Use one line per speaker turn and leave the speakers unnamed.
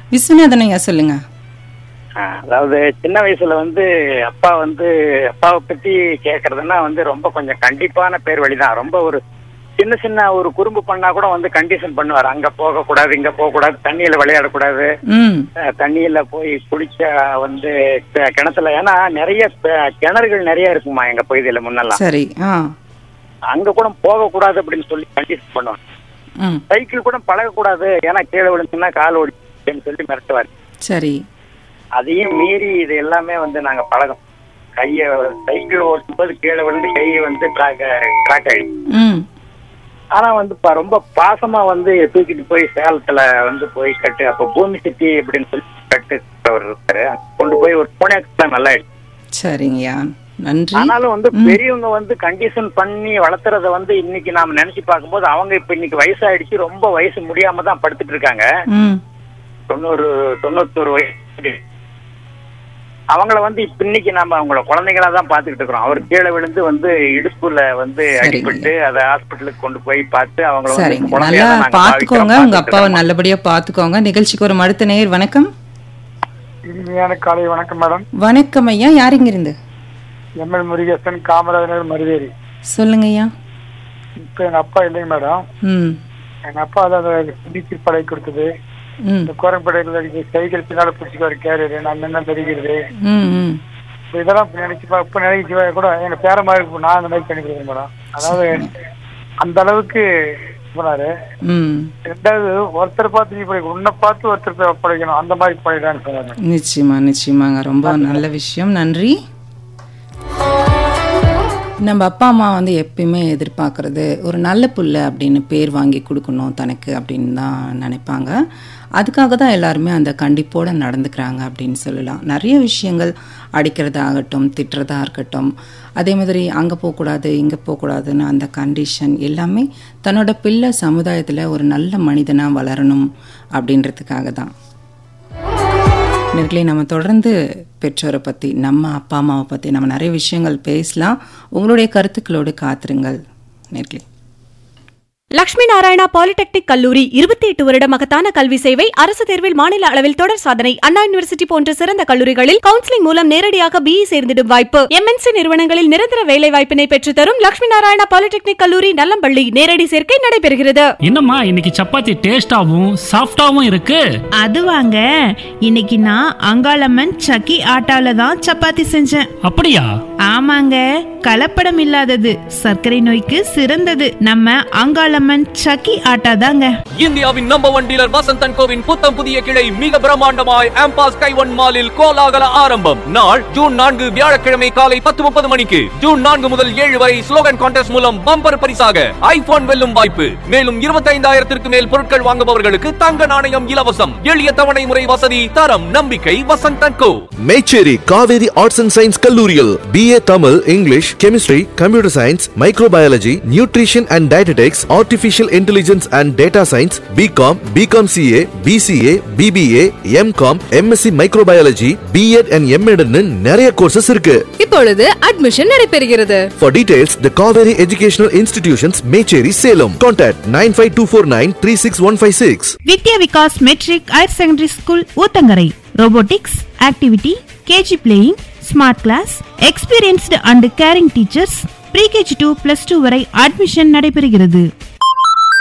விஸ்வநாதன் ஐயா சொல்லுங்க
ஆ, அதாவது சின்ன வயசுல வந்து அப்பா வந்து அப்பாவை பத்தி கேக்குறதுன்னா வந்து ரொம்ப கொஞ்சம் கண்டிப்பான பேர் வழிதான் ரொம்ப ஒரு சின்ன சின்ன ஒரு குறும்பு பண்ணா கூட வந்து கண்டிஷன் பண்ணுவார் அங்க போக கூடாது இங்க போக கூடாது தண்ணியில விளையாடக்கூடாது
ம்
அஹ், தண்ணியில போய் குளிக்க வந்து கி- கிணத்துல ஏன்னா நிறைய ப- கிணறுகள் நிறைய இருக்குமா எங்க பகுதியில முன்னெல்லாம்
சரி ஆ
அங்க கூட போக கூடாது அப்படின்னு சொல்லி கண்டிஷன் பண்ணுவாங்க
ம்
சைக்கிள் கூட பழகக்கூடாது ஏன்னா கீழே விழுந்துன்னா கால் ஓடின்னு சொல்லி மிரட்டுவார்
சரி
அதையும் மீறி இது எல்லாமே வந்து நாங்க பழகம் கைய சைக்கிள் ஓட்டும்போது கீழே விழுந்து கை வந்து கிராக் கிராக் ஆயிடுச்சு
ம்
ஆனா வந்து ப- ரொம்ப பாசமா வந்து தூக்கிட்டு போய் சேலத்துல வந்து போய் கட்டு அப்ப பூமி சிட்டி அப்படின்னு சொல்லி கட்டு அவர் இருக்காரு அங்க கொண்டு போய் ஒரு பூனே நல்லா ஆயிடுச்சு
சரிங்கய்யா நன்றி
ஆனாலும் வந்து பெரியவங்க வந்து கண்டிஷன் பண்ணி வளர்த்துறத வந்து இன்னைக்கு நாம நினைச்சு பார்க்கும்போது அவங்க இப்ப இன்னைக்கு வயசாயிடுச்சு ரொம்ப வயசு முடியாம தான் படுத்துட்டு இருக்காங்க
ம்
தொண்ணூறு தொண்ணூத்தொரு வயசு அவங்கள வந்து இப்ப இன்னைக்கு நம்ம அவங்கள குழந்தைங்களா தான் பாத்துக்கிட்டு இருக்கிறோம் அவர் கீழே விழுந்து வந்து இடுப்புல வந்து
சரிங்க.
அடிபட்டு அதை ஹாஸ்பிட்டலுக்கு கொண்டு போய் பார்த்து அவங்கள வந்து
சரிங்க
குழந்தையா
நல்லா
தான் நாங்க
பாத்துக்கோங்க
பாவிக்கிறோம்,
உங்க
பார்த்துட்டு
அப்பாவை
இருக்கோம்.
நல்லபடியா பாத்துக்கோங்க நிகழ்ச்சிக்கு ஒரு அடுத்த நேர் வணக்கம்
இனிமையான காலை வணக்கம் மேடம்
வணக்கம் ஐயா யார் இங்க இருந்து
எம்எல் முருகேசன் காமராஜர் மருதேரி
சொல்லுங்க ஐயா
இப்போ எங்க அப்பா இல்லைங்க மேடம்
ம்
எங்க அப்பா அதான் சிந்திச்சு பழகி கொடுத்தது
ம்
இந்த கோரம்படையில் அடிக்க சைக்கிள் பின்னால பிடிச்சிக்க ஒரு கேரியர் நான் என்ன தெரிகிறது
ம் ம்
இப்போ இதெல்லாம் இப்ப நினைச்சு பா- இப்ப நினைச்சு கூட எங்க பேர மாதிரி இருக்கும் நான் அந்த மாதிரி பண்ணி கொடுக்குறேன் மேடம் அதாவது அந்த அளவுக்கு போனாரு
ம்
ரெண்டாவது ஒருத்தர் பார்த்து நீ படிக்கணும் உன்னை பார்த்து ஒருத்தர் ப- படிக்கணும் அந்த மாதிரி படிக்கிறான்னு சொன்னாரு
நிச்சயமா நிச்சயமாங்க ரொம்ப நல்ல விஷயம் நன்றி நம்ம அப்பா அம்மா வந்து எப்பயுமே எதிர்பார்க்கறது ஒரு நல்ல புள்ள அப்படின்னு பேர் வாங்கி கொடுக்கணும் தனக்கு அப்படின்னு தான் நினைப்பாங்க அதுக்காக தான் எல்லாருமே அந்த கண்டிப்போட நடந்துக்கிறாங்க அப்படின்னு சொல்லலாம் நிறைய விஷயங்கள் அடிக்கிறதாகட்டும் திட்டுறதா இருக்கட்டும் அதே மாதிரி அங்கே போகக்கூடாது இங்கே போகக்கூடாதுன்னு அந்த கண்டிஷன் எல்லாமே தன்னோட பிள்ளை சமுதாயத்தில் ஒரு நல்ல மனிதனாக வளரணும் அப்படின்றதுக்காக தான் நேர்களே நம்ம தொடர்ந்து பெற்றோரை பற்றி நம்ம அப்பா அம்மாவை பற்றி நம்ம நிறைய விஷயங்கள் பேசலாம் உங்களுடைய கருத்துக்களோடு காத்திருங்கள் நேர்களே
லட்சுமி நாராயணா பாலிடெக்னிக் கல்லூரி இருபத்தி எட்டு வருட மகத்தான கல்வி சேவை அரசு தேர்வில் மாநில அளவில் தொடர் சாதனை அண்ணா யூனிவர்சிட்டி போன்ற சிறந்த கல்லூரிகளில் கவுன்சிலிங் மூலம் நேரடியாக பிஇ சேர்ந்திடும் வாய்ப்பு எம்என்சி நிறுவனங்களில் நிரந்தர வேலை வாய்ப்பினை பெற்றுத்தரும் லட்சுமி நாராயணா பாலிடெக்னிக் கல்லூரி நல்லம்பள்ளி நேரடி சேர்க்கை நடைபெறுகிறது
என்னம்மா இன்னைக்கு சப்பாத்தி டேஸ்டாவும் சாஃப்டாவும் இருக்கு
அது வாங்க இன்னைக்கு நான் அங்காளம்மன் சக்கி ஆட்டால தான் சப்பாத்தி செஞ்சேன்
அப்படியா
ஆமாங்க கலப்படம் இல்லாதது சர்க்கரை நோய்க்கு சிறந்தது நம்ம அங்காளம்மன் சக்கி ஆட்டா தாங்க
இந்தியாவின் நம்பர் ஒன் டீலர் வசந்தன் கோவின் புத்தம் புதிய கிளை மிக பிரம்மாண்டமாய் ஆம்பாஸ் கைவன் மாலில் கோலாகல ஆரம்பம் நாள் ஜூன் நான்கு வியாழக்கிழமை காலை பத்து முப்பது மணிக்கு ஜூன் நான்கு முதல் ஏழு வரை ஸ்லோகன் கான்டெஸ்ட் மூலம் பம்பர் பரிசாக ஐபோன் வெல்லும் வாய்ப்பு மேலும் இருபத்தைந்தாயிரத்திற்கு மேல் பொருட்கள் வாங்குபவர்களுக்கு தங்க நாணயம் இலவசம் எளிய தவணை முறை வசதி தரம் நம்பிக்கை Vasanthan co
Mecheri Kaveri arts and science கல்லூரியில் BA Tamil English chemistry computer science microbiology nutrition and dietetics artificial intelligence and data science BCom BCom CA BCA BBA MCom MSc microbiology BEd and எம்எட்னு நிறைய கோர்சஸ் இருக்கு
இப்பொழுது அட்மிஷன் நடைபெறுகிறது
For details, the Kaveri Educational Institutions, Mecheri, Salem. Contact 95249
Vidya Vikas matric higher secondary school Uthangarai robotics activity KG playing smart class experienced and caring teachers pre KG to plus two வரை admission நடைபெறுகிறது